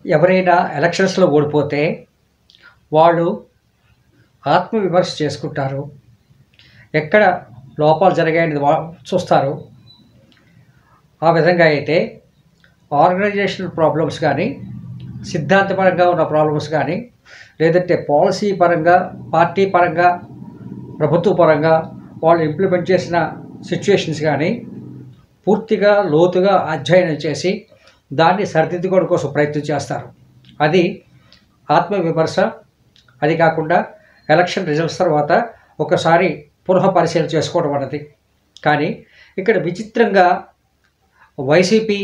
ఎవరైనా ఎలక్షన్స్లో ఓడిపోతే వాళ్ళు ఆత్మవిమర్శ చేసుకుంటారు ఎక్కడ లోపాలు జరిగాయని వా చూస్తారు ఆ విధంగా అయితే ఆర్గనైజేషనల్ ప్రాబ్లమ్స్ కానీ సిద్ధాంతపరంగా ఉన్న ప్రాబ్లమ్స్ కానీ లేదంటే పాలసీ పరంగా పార్టీ పరంగా ప్రభుత్వ పరంగా వాళ్ళు ఇంప్లిమెంట్ చేసిన సిచ్యుయేషన్స్ కానీ పూర్తిగా లోతుగా అధ్యయనం చేసి దాన్ని సరిదిద్దుకోవడం కోసం ప్రయత్నం చేస్తారు అది ఆత్మవిమర్శ అది కాకుండా ఎలక్షన్ రిజల్ట్స్ తర్వాత ఒకసారి పునః పరిశీలన చేసుకోవడం అన్నది కానీ ఇక్కడ విచిత్రంగా వైసీపీ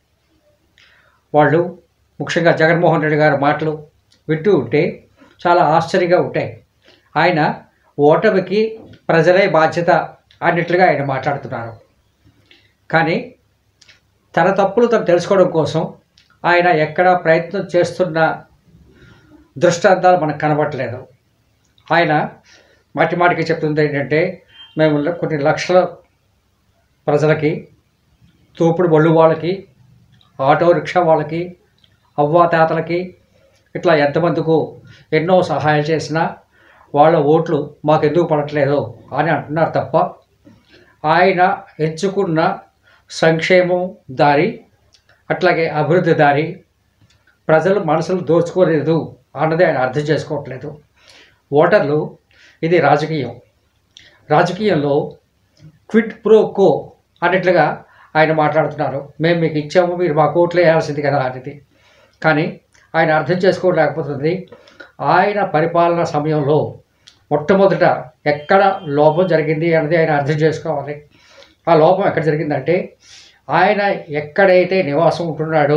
వాళ్ళు ముఖ్యంగా జగన్మోహన్ రెడ్డి గారి మాటలు వింటూ ఉంటే చాలా ఆశ్చర్యంగా ఉంటాయి ఆయన ఓటమికి ప్రజలే బాధ్యత అన్నట్లుగా ఆయన మాట్లాడుతున్నారు కానీ తన తప్పులు తను తెలుసుకోవడం కోసం ఆయన ఎక్కడ ప్రయత్నం చేస్తున్న దృష్టాంతాలు మనకు కనబట్టలేదు ఆయన మాటి మాటికి చెప్తుంది ఏంటంటే మేము కొన్ని లక్షల ప్రజలకి తోపుడు బళ్ళు వాళ్ళకి ఆటో రిక్షా వాళ్ళకి అవ్వాతాతలకి ఇట్లా ఎంతమందికు ఎన్నో సహాయాలు చేసినా వాళ్ళ ఓట్లు మాకు ఎందుకు పడట్లేదు అని అంటున్నారు తప్ప ఆయన ఎంచుకున్న సంక్షేమం దారి అట్లాగే అభివృద్ధి దారి ప్రజలు మనసులు దోచుకోలేదు అన్నది ఆయన అర్థం చేసుకోవట్లేదు ఓటర్లు ఇది రాజకీయం రాజకీయంలో క్విడ్ ప్రో కో అన్నట్లుగా ఆయన మాట్లాడుతున్నారు మేము మీకు ఇచ్చాము మీరు మాకు ఓట్లు వేయాల్సింది కదా అనేది కానీ ఆయన అర్థం చేసుకోలేకపోతుంది ఆయన పరిపాలన సమయంలో మొట్టమొదట ఎక్కడ లోపం జరిగింది అన్నది ఆయన అర్థం చేసుకోవాలి ఆ లోపం ఎక్కడ జరిగిందంటే ఆయన ఎక్కడైతే నివాసం ఉంటున్నాడో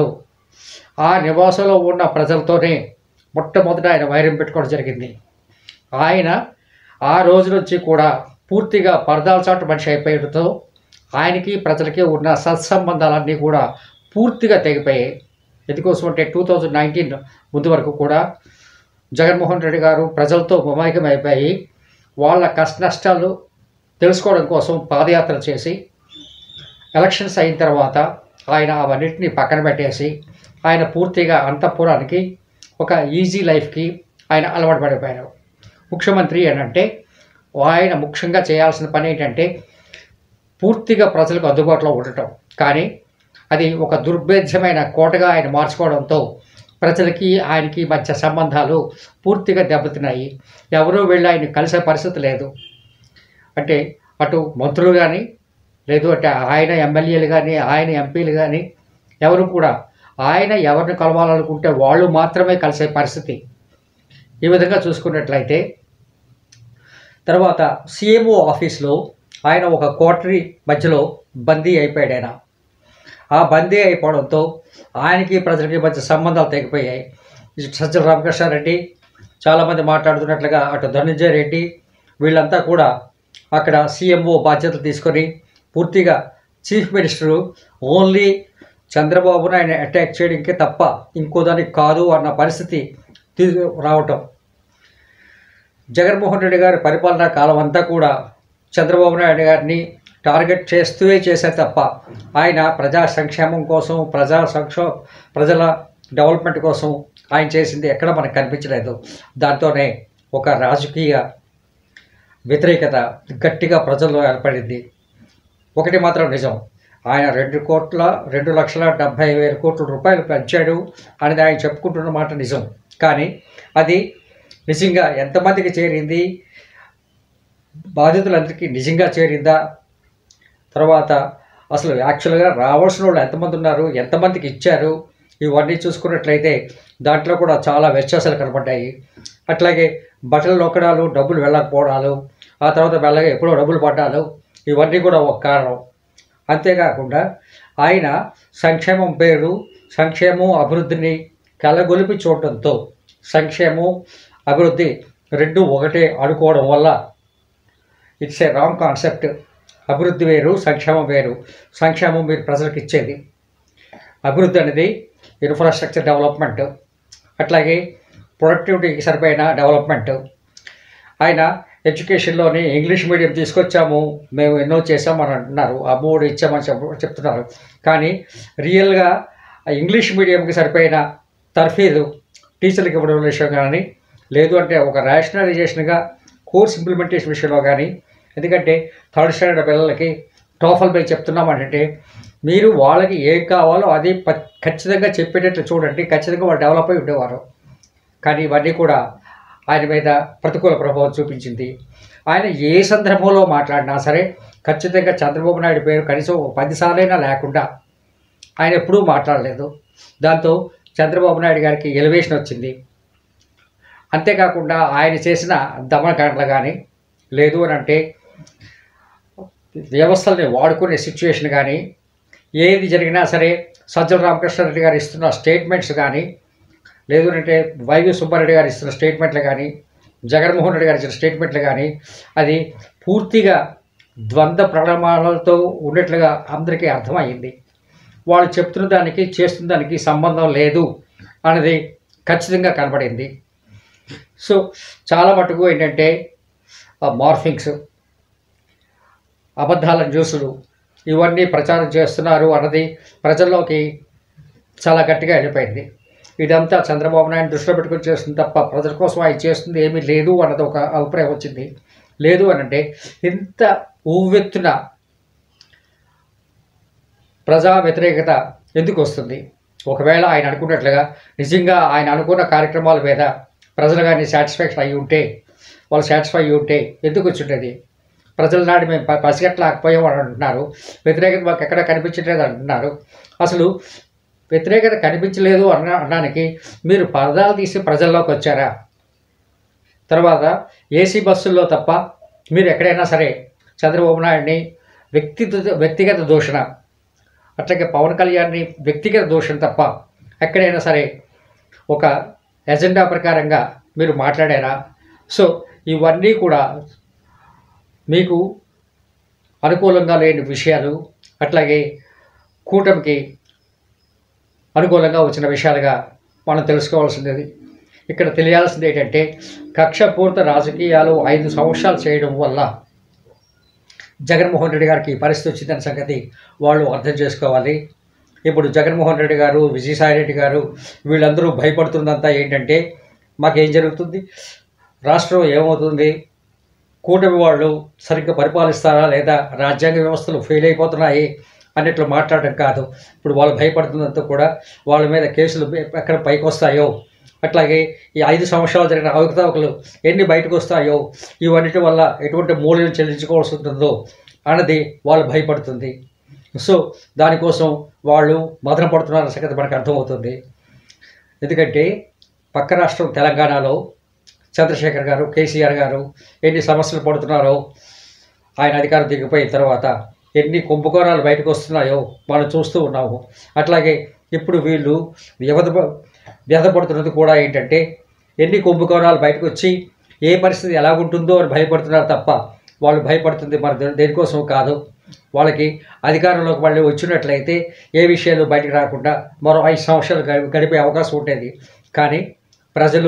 ఆ నివాసంలో ఉన్న ప్రజలతోనే మొట్టమొదట ఆయన వైరం పెట్టుకోవడం జరిగింది ఆయన ఆ రోజు నుంచి కూడా పూర్తిగా పరదాల చాటు మనిషి అయిపోయడంతో ఆయనకి ప్రజలకి ఉన్న సత్సంబంధాలన్నీ కూడా పూర్తిగా తెగిపోయాయి ఎందుకోసం అంటే టూ థౌజండ్ నైన్టీన్ ముందు వరకు కూడా జగన్మోహన్ రెడ్డి గారు ప్రజలతో మమైకం అయిపోయి వాళ్ళ కష్ట నష్టాలు తెలుసుకోవడం కోసం పాదయాత్ర చేసి ఎలక్షన్స్ అయిన తర్వాత ఆయన అవన్నిటిని పక్కన పెట్టేసి ఆయన పూర్తిగా అంతఃపురానికి ఒక ఈజీ లైఫ్కి ఆయన అలవాటు పడిపోయారు ముఖ్యమంత్రి అని అంటే ఆయన ముఖ్యంగా చేయాల్సిన పని ఏంటంటే పూర్తిగా ప్రజలకు అందుబాటులో ఉండటం కానీ అది ఒక దుర్భేద్యమైన కోటగా ఆయన మార్చుకోవడంతో ప్రజలకి ఆయనకి మధ్య సంబంధాలు పూర్తిగా దెబ్బతిన్నాయి ఎవరూ వెళ్ళి ఆయన కలిసే పరిస్థితి లేదు అంటే అటు మంత్రులు కానీ లేదు అంటే ఆయన ఎమ్మెల్యేలు కానీ ఆయన ఎంపీలు కానీ ఎవరు కూడా ఆయన ఎవరిని కలవాలనుకుంటే వాళ్ళు మాత్రమే కలిసే పరిస్థితి ఈ విధంగా చూసుకున్నట్లయితే తర్వాత సిఎంఓ ఆఫీస్లో ఆయన ఒక కోటరీ మధ్యలో బందీ అయిపోయాడు ఆయన ఆ బందీ అయిపోవడంతో ఆయనకి ప్రజలకి మధ్య సంబంధాలు తెగిపోయాయి ఇటు సజ్జల రామకృష్ణారెడ్డి చాలామంది మాట్లాడుతున్నట్లుగా అటు ధనంజయ రెడ్డి వీళ్ళంతా కూడా అక్కడ సీఎంఓ బాధ్యతలు తీసుకొని పూర్తిగా చీఫ్ మినిస్టరు ఓన్లీ చంద్రబాబును ఆయన అటాక్ చేయడానికి తప్ప ఇంకో దానికి కాదు అన్న పరిస్థితి తీ రావటం జగన్మోహన్ రెడ్డి గారి పరిపాలనా కాలం అంతా కూడా చంద్రబాబు నాయుడు గారిని టార్గెట్ చేస్తూ చేశారు తప్ప ఆయన ప్రజా సంక్షేమం కోసం ప్రజా సంక్షో ప్రజల డెవలప్మెంట్ కోసం ఆయన చేసింది ఎక్కడ మనకు కనిపించలేదు దాంతోనే ఒక రాజకీయ వ్యతిరేకత గట్టిగా ప్రజల్లో ఏర్పడింది ఒకటి మాత్రం నిజం ఆయన రెండు కోట్ల రెండు లక్షల డెబ్భై వేల కోట్ల రూపాయలు పెంచాడు అనేది ఆయన చెప్పుకుంటున్న మాట నిజం కానీ అది నిజంగా ఎంతమందికి చేరింది బాధితులందరికీ నిజంగా చేరిందా తర్వాత అసలు యాక్చువల్గా రావాల్సిన వాళ్ళు ఎంతమంది ఉన్నారు ఎంతమందికి ఇచ్చారు ఇవన్నీ చూసుకున్నట్లయితే దాంట్లో కూడా చాలా వ్యత్యాసాలు కనపడ్డాయి అట్లాగే బట్టలు నొక్కడాలు డబ్బులు వెళ్ళకపోవడాలు ఆ తర్వాత వెళ్ళగా ఎప్పుడో డబ్బులు పడ్డాలు ఇవన్నీ కూడా ఒక కారణం అంతేకాకుండా ఆయన సంక్షేమం పేరు సంక్షేమం అభివృద్ధిని కలగొలిపి చూడటంతో సంక్షేమం అభివృద్ధి రెండు ఒకటే అనుకోవడం వల్ల ఇట్స్ ఏ రాంగ్ కాన్సెప్ట్ అభివృద్ధి వేరు సంక్షేమం వేరు సంక్షేమం మీరు ప్రజలకు ఇచ్చేది అభివృద్ధి అనేది ఇన్ఫ్రాస్ట్రక్చర్ డెవలప్మెంట్ అట్లాగే ప్రొడక్టివిటీకి సరిపోయిన డెవలప్మెంట్ ఆయన ఎడ్యుకేషన్లోని ఇంగ్లీష్ మీడియం తీసుకొచ్చాము మేము ఎన్నో చేసామని అంటున్నారు ఆ మూడు ఇచ్చామని చెప్ చెప్తున్నారు కానీ రియల్గా ఆ ఇంగ్లీష్ మీడియంకి సరిపోయిన తర్ఫీదు టీచర్లకు ఇవ్వడం విషయం కానీ లేదు అంటే ఒక రేషనలైజేషన్గా కోర్స్ ఇంప్లిమెంటేషన్ విషయంలో కానీ ఎందుకంటే థర్డ్ స్టాండర్డ్ పిల్లలకి టోఫల్ పై చెప్తున్నామంటే మీరు వాళ్ళకి ఏం కావాలో అది ప- ఖచ్చితంగా చెప్పేటట్లు చూడండి ఖచ్చితంగా వాళ్ళు డెవలప్ అయి ఉండేవారు కానీ ఇవన్నీ కూడా ఆయన మీద ప్రతికూల ప్రభావం చూపించింది ఆయన ఏ సందర్భంలో మాట్లాడినా సరే ఖచ్చితంగా చంద్రబాబు నాయుడు పేరు కనీసం ఒక పదిసార్లైనా లేకుండా ఆయన ఎప్పుడూ మాట్లాడలేదు దాంతో చంద్రబాబు నాయుడు గారికి ఎలివేషన్ వచ్చింది అంతేకాకుండా ఆయన చేసిన దమనకాండలు కానీ లేదు అని అంటే వ్యవస్థల్ని వాడుకునే సిచ్యువేషన్ కానీ ఏది జరిగినా సరే సజ్జల రామకృష్ణారెడ్డి గారు ఇస్తున్న స్టేట్మెంట్స్ కానీ లేదు అంటే వైవి సుబ్బారెడ్డి గారు ఇస్తున్న స్టేట్మెంట్లు కానీ జగన్మోహన్ రెడ్డి గారు ఇచ్చిన స్టేట్మెంట్లు కానీ అది పూర్తిగా ద్వంద్వ ప్రణామాలతో ఉన్నట్లుగా అందరికీ అర్థమైంది వాళ్ళు చెప్తున్న దానికి చేస్తున్న దానికి సంబంధం లేదు అన్నది ఖచ్చితంగా కనబడింది సో చాలా మటుకు ఏంటంటే మార్ఫింగ్స్ అబద్ధాల న్యూసులు ఇవన్నీ ప్రచారం చేస్తున్నారు అన్నది ప్రజల్లోకి చాలా గట్టిగా వెళ్ళిపోయింది ఇదంతా చంద్రబాబు నాయుడు దృష్టిలో పెట్టుకొని చేస్తుంది తప్ప ప్రజల కోసం ఆయన చేస్తుంది ఏమీ లేదు అన్నది ఒక అభిప్రాయం వచ్చింది లేదు అని అంటే ఇంత ఉవ్వెత్తున ప్రజా వ్యతిరేకత ఎందుకు వస్తుంది ఒకవేళ ఆయన అనుకున్నట్లుగా నిజంగా ఆయన అనుకున్న కార్యక్రమాల మీద ప్రజలు కానీ సాటిస్ఫాక్షన్ అయి ఉంటే వాళ్ళు సాటిస్ఫై అయి ఉంటే ఎందుకు వచ్చి ఉంటుంది ప్రజల నాడు మేము ప- పసిగట్టలేకపోయాం అని అంటున్నారు వ్యతిరేకత మాకు ఎక్కడ కనిపించట్లేదు అంటున్నారు అసలు వ్యతిరేకత కనిపించలేదు అన్న అనడానికి మీరు పరదాలు తీసి ప్రజల్లోకి వచ్చారా తర్వాత ఏసీ బస్సుల్లో తప్ప మీరు ఎక్కడైనా సరే చంద్రబాబు నాయుడిని వ్యక్తిగత వ్యక్తిగత దూషణ అట్లాగే పవన్ కళ్యాణ్ని వ్యక్తిగత దూషణ తప్ప ఎక్కడైనా సరే ఒక ఎజెండా ప్రకారంగా మీరు మాట్లాడారా సో ఇవన్నీ కూడా మీకు అనుకూలంగా లేని విషయాలు అట్లాగే కూటమికి అనుకూలంగా వచ్చిన విషయాలుగా మనం తెలుసుకోవాల్సింది ఇక్కడ తెలియాల్సింది ఏంటంటే కక్షపూర్త రాజకీయాలు ఐదు సంవత్సరాలు చేయడం వల్ల జగన్మోహన్ రెడ్డి గారికి ఈ పరిస్థితి వచ్చిందన్న సంగతి వాళ్ళు అర్థం చేసుకోవాలి ఇప్పుడు జగన్మోహన్ రెడ్డి గారు విజయసాయి రెడ్డి గారు వీళ్ళందరూ భయపడుతున్నంతా ఏంటంటే మాకేం జరుగుతుంది రాష్ట్రం ఏమవుతుంది కూటమి వాళ్ళు సరిగ్గా పరిపాలిస్తారా లేదా రాజ్యాంగ వ్యవస్థలు ఫెయిల్ అయిపోతున్నాయి అన్నట్లు మాట్లాడడం కాదు ఇప్పుడు వాళ్ళు భయపడుతున్నంత కూడా వాళ్ళ మీద కేసులు ఎక్కడ పైకి వస్తాయో అట్లాగే ఈ ఐదు సంవత్సరాలు జరిగిన అవకతవకలు ఎన్ని బయటకు వస్తాయో ఇవన్నిటి వల్ల ఎటువంటి మూల్యం చెల్లించుకోవాల్సి ఉంటుందో అన్నది వాళ్ళు భయపడుతుంది సో దానికోసం వాళ్ళు మదన పడుతున్న సంగతి మనకు అర్థమవుతుంది ఎందుకంటే పక్క రాష్ట్రం తెలంగాణలో చంద్రశేఖర్ గారు కేసీఆర్ గారు ఎన్ని సమస్యలు పడుతున్నారో ఆయన అధికారం దిగిపోయిన తర్వాత ఎన్ని కుంభకోణాలు బయటకు వస్తున్నాయో మనం చూస్తూ ఉన్నాము అట్లాగే ఇప్పుడు వీళ్ళు వ్యవధ వ్యధపడుతున్నది కూడా ఏంటంటే ఎన్ని కుంభకోణాలు బయటకు వచ్చి ఏ పరిస్థితి ఎలాగుంటుందో అని భయపడుతున్నారు తప్ప వాళ్ళు భయపడుతుంది మరి దే- దేనికోసం కాదు వాళ్ళకి అధికారంలోకి మళ్ళీ వచ్చినట్లయితే ఏ విషయాలు బయటకు రాకుండా మరో ఐదు సంవత్సరాలు గడి- గడిపే అవకాశం ఉంటుంది కానీ ప్రజలు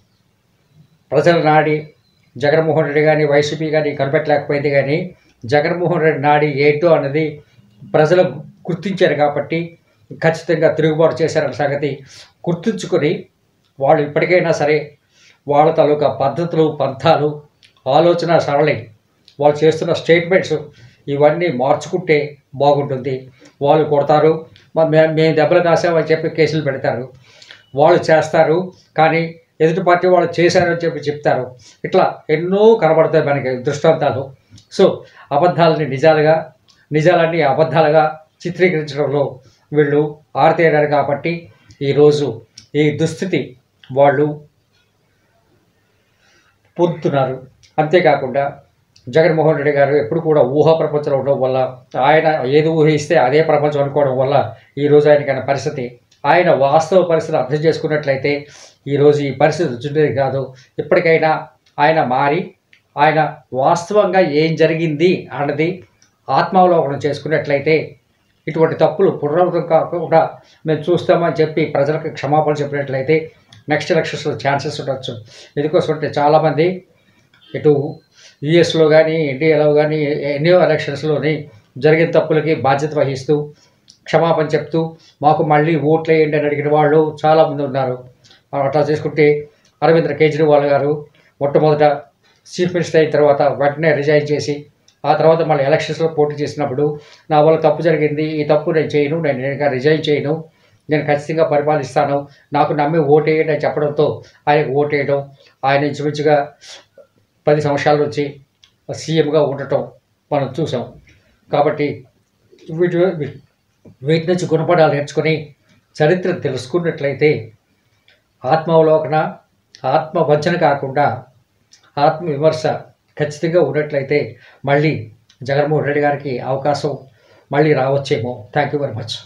ప్రజల నాడి జగన్మోహన్ రెడ్డి కానీ వైసీపీ కానీ కనిపెట్టలేకపోయింది కానీ జగన్మోహన్ రెడ్డి నాడి ఏంటో అన్నది ప్రజలు గుర్తించారు కాబట్టి ఖచ్చితంగా తిరుగుబాటు చేశారన్న సంగతి గుర్తుంచుకొని వాళ్ళు ఇప్పటికైనా సరే వాళ్ళ తాలూకా పద్ధతులు పంథాలు ఆలోచన సరళి వాళ్ళు చేస్తున్న స్టేట్మెంట్స్ ఇవన్నీ మార్చుకుంటే బాగుంటుంది వాళ్ళు కొడతారు మ- మే- మేము దెబ్బలు కాసామని చెప్పి కేసులు పెడతారు వాళ్ళు చేస్తారు కానీ ఎదుటి పార్టీ వాళ్ళు చేశారని చెప్పి చెప్తారు ఇట్లా ఎన్నో కనబడతాయి మనకి దృష్టాంతాలు సో అబద్ధాలని నిజాలుగా నిజాలన్నీ అబద్ధాలుగా చిత్రీకరించడంలో వీళ్ళు ఆరితేరారు కాబట్టి ఈరోజు ఈ దుస్థితి వాళ్ళు పొందుతున్నారు అంతేకాకుండా జగన్మోహన్ రెడ్డి గారు ఎప్పుడు కూడా ఊహా ప్రపంచంలో ఉండడం వల్ల ఆయన ఏది ఊహిస్తే అదే ప్రపంచం అనుకోవడం వల్ల ఈరోజు ఆయనకైన పరిస్థితి ఆయన వాస్తవ పరిస్థితిని అర్థం చేసుకున్నట్లయితే ఈరోజు ఈ పరిస్థితి వచ్చిండేది కాదు ఇప్పటికైనా ఆయన మారి ఆయన వాస్తవంగా ఏం జరిగింది అన్నది ఆత్మావలోకనం చేసుకున్నట్లయితే ఇటువంటి తప్పులు పునరావృతం కాకుండా మేము చూస్తామని చెప్పి ప్రజలకు క్షమాపణ చెప్పినట్లయితే నెక్స్ట్ ఎలక్షన్స్లో ఛాన్సెస్ ఉండొచ్చు ఎందుకోసం అంటే చాలామంది ఇటు యుఎస్లో కానీ ఇండియాలో కానీ ఎన్నో ఎలక్షన్స్లోని జరిగిన తప్పులకి బాధ్యత వహిస్తూ క్షమాపణ చెప్తూ మాకు మళ్ళీ ఓట్లు వేయండి అని అడిగిన వాళ్ళు చాలామంది ఉన్నారు అట్లా చేసుకుంటే అరవింద్ కేజ్రీవాల్ గారు మొట్టమొదట చీఫ్ మినిస్టర్ అయిన తర్వాత వెంటనే రిజైన్ చేసి ఆ తర్వాత మళ్ళీ ఎలక్షన్స్లో పోటీ చేసినప్పుడు నా వల్ల తప్పు జరిగింది ఈ తప్పు నేను చేయను నేను ఇంకా రిజైన్ చేయను నేను ఖచ్చితంగా పరిపాలిస్తాను నాకు నమ్మి ఓటేయండి అని చెప్పడంతో ఆయనకు ఓటేయడం ఆయన ఇంచుమించుగా పది సంవత్సరాల నుంచి సీఎంగా ఉండటం మనం చూసాం కాబట్టి వీటి వీటి నుంచి గుణపడాలు నేర్చుకొని చరిత్ర తెలుసుకున్నట్లయితే ఆత్మావలోకన ఆత్మవంచన కాకుండా ఆత్మ విమర్శ ఖచ్చితంగా ఉన్నట్లయితే మళ్ళీ జగన్మోహన్ రెడ్డి గారికి అవకాశం మళ్ళీ రావచ్చేమో థ్యాంక్ యూ వెరీ మచ్